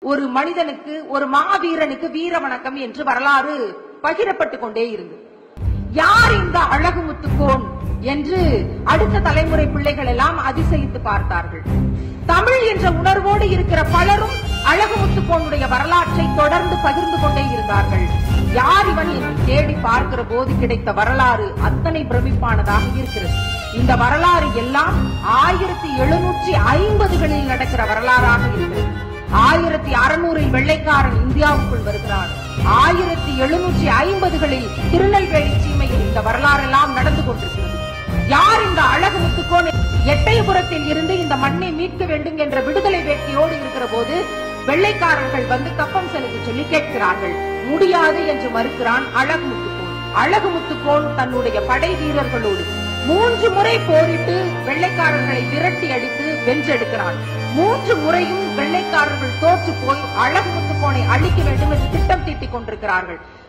ஒரு மனிதனுக்கு ஒரு மாவீரனுக்கு வீர வணக்கம் என்று வரலாறு பகிரப்பட்டு கொண்டே இருந்தது யார் இந்த அழகு முத்துக்கோன் என்று அடுத்த தலைமுறை பிள்ளைகள் எல்லாம் அதிசயித்து பார்த்தார்கள் தமிழ் என்ற உணர்வோடு இருக்கிற பலரும் அழகு முத்துக்கோனுடைய வரலாற்றை தொடர்ந்து பகிர்ந்து கொண்டே இருந்தார்கள் யார் இவன் என்று தேடி பார்க்கிற போது கிடைத்த வரலாறு அத்தனை பிரமிப்பானதாக இருக்கிறது இந்த வரலாறு எல்லாம் ஆயிரத்தி எழுநூற்றி ஐம்பதுகளில் நடக்கிற வரலாறாக இருக்கிறது ஆயிரத்தி அறுநூறில் வெள்ளைக்காரன் இந்தியாவுக்குள் வருகிறான் ஆயிரத்தி எழுநூற்றி ஐம்பதுகளில் திருநெல்வேலி சீமையில் இந்த வரலாறெல்லாம் நடந்து கொண்டிருக்கிறது யார் இந்த அழகு முத்துக்கோன் எட்டயபுரத்தில் இருந்து இந்த மண்ணை மீட்க வேண்டும் என்ற விடுதலை வேட்கையோடு இருக்கிற போது வெள்ளைக்காரர்கள் வந்து கப்பம் செலுத்த சொல்லி கேட்கிறார்கள் முடியாது என்று மறுக்கிறான் அழகு முத்துக்கோன் அழகு முத்துக்கோன் தன்னுடைய படை வீரர்களோடு மூன்று முறை போரிட்டு வெள்ளைக்காரர்களை விரட்டி அடித்து வென்றெடுக்கிறான் மூன்று முறையும் வெள்ளைக்காரர்கள் தோற்று போய் அழகு முத்துக்கோனை அழிக்க வேண்டும் என்று திட்டம் தீட்டிக் கொண்டிருக்கிறார்கள்